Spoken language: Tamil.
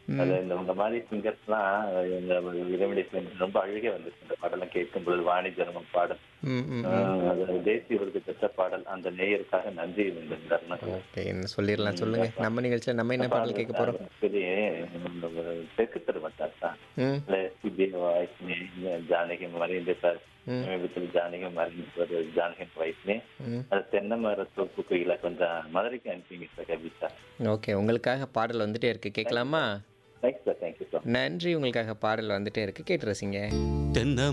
அது இந்த இந்த மாதிரி சிங்கர்ஸ்லாம் இந்த இறைவனை ரொம்ப அழுகே வந்துச்சு இந்த பாடலாம் கேட்கும் பொழுது வாணி ஜெர்மன் பாடல் ம் ம் ஆஹ் அது தேசிய விருது பெற்ற பாடல் அந்த நேயருக்காக நன்றி இந்த தருணம் ஓகே என்ன சொல்லிடலாம் சொல்லுங்க நம்ம நிகழ்ச்சியில் நம்ம என்ன பாடல் கேட்க போகிறோம் சரி இந்த ஒரு தெற்கு திருமட்டார் தான் ம் எஸ்பிபி வாய்ஸ் ஜானகி மறைந்து சார் ம். விதத்தில் ஜானகி மறைந்து ஜானகி வாய்ஸ்னே ம் அது தென்னை மர தொப்பு குயில கொஞ்சம் மதுரைக்கு அனுப்பிங்க சார் கவிதா ஓகே உங்களுக்காக பாடல் வந்துட்டே இருக்கு கேட்கலாமா தேங்க்ஸ் சார் தேங்க்யூ சார் நன்றி உங்களுக்காக பாடல் வந்துட்டே இருக்கு கேட்டு ரசிங்க தென்னை